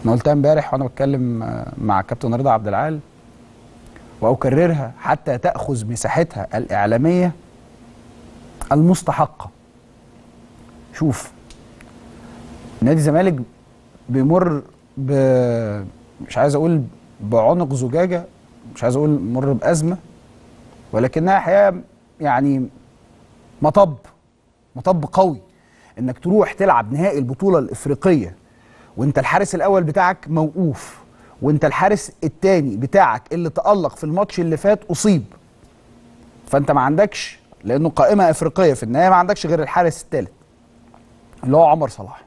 انا قلتها امبارح وانا بتكلم آه، مع كابتن رضا عبد العال واكررها حتى تاخذ مساحتها الاعلاميه المستحقه شوف نادي الزمالك بيمر ب مش عايز اقول بعنق زجاجه مش عايز اقول مر بازمه ولكنها حقيقه يعني مطب مطب قوي انك تروح تلعب نهائي البطوله الافريقيه وانت الحارس الاول بتاعك موقوف وانت الحارس الثاني بتاعك اللي تالق في الماتش اللي فات اصيب فانت ما عندكش لانه قائمه افريقيه في النهايه ما عندكش غير الحارس الثالث اللي هو عمر صلاح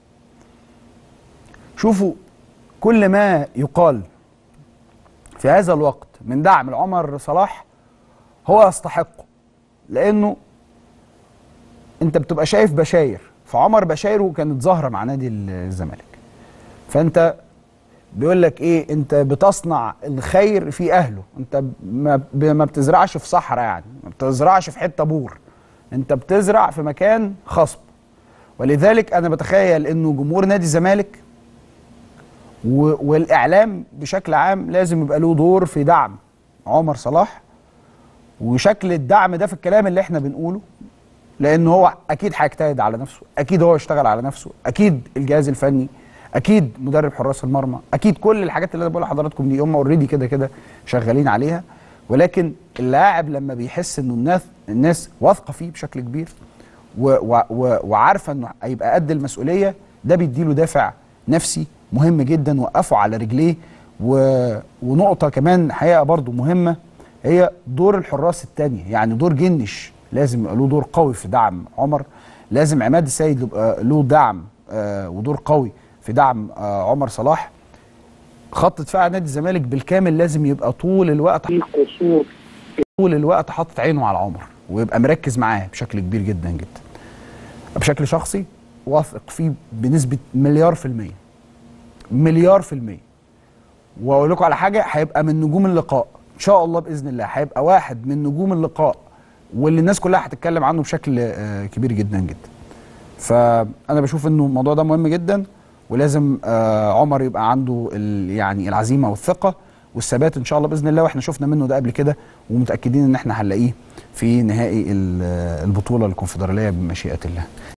شوفوا كل ما يقال في هذا الوقت من دعم لعمر صلاح هو يستحقه لانه انت بتبقى شايف بشاير فعمر بشايره كانت ظاهره مع نادي الزمالك فانت بيقول لك ايه انت بتصنع الخير في اهله انت ما ب- ما بتزرعش في صحراء يعني ما بتزرعش في حته بور انت بتزرع في مكان خصب ولذلك انا بتخيل انه جمهور نادي الزمالك و- والاعلام بشكل عام لازم يبقى له دور في دعم عمر صلاح وشكل الدعم ده في الكلام اللي احنا بنقوله لان هو اكيد هيجتهد على نفسه اكيد هو يشتغل على نفسه اكيد الجهاز الفني اكيد مدرب حراس المرمى اكيد كل الحاجات اللي انا بقولها لحضراتكم دي هم اوريدي كده كده شغالين عليها ولكن اللاعب لما بيحس انه الناس الناس واثقه فيه بشكل كبير و و و وعارفه انه هيبقى قد المسؤوليه ده بيديله دافع نفسي مهم جدا وقفه على رجليه و ونقطه كمان حقيقه برضو مهمه هي دور الحراس التانية يعني دور جنش لازم يبقى له دور قوي في دعم عمر لازم عماد السيد يبقى له دعم آه ودور قوي في دعم آه عمر صلاح خط دفاع نادي الزمالك بالكامل لازم يبقى طول الوقت في قصور طول الوقت حاطط عينه على عمر ويبقى مركز معاه بشكل كبير جدا جدا بشكل شخصي واثق فيه بنسبة مليار في المية مليار في المية واقول لكم على حاجة هيبقى من نجوم اللقاء ان شاء الله باذن الله هيبقى واحد من نجوم اللقاء واللي الناس كلها هتتكلم عنه بشكل آه، كبير جدا جدا فانا بشوف انه الموضوع ده مهم جدا ولازم آه، عمر يبقى عنده ال- يعني العزيمه والثقه والثبات ان شاء الله باذن الله واحنا شفنا منه ده قبل كده ومتاكدين ان احنا هنلاقيه في نهائي ال- البطوله الكونفدراليه بمشيئه الله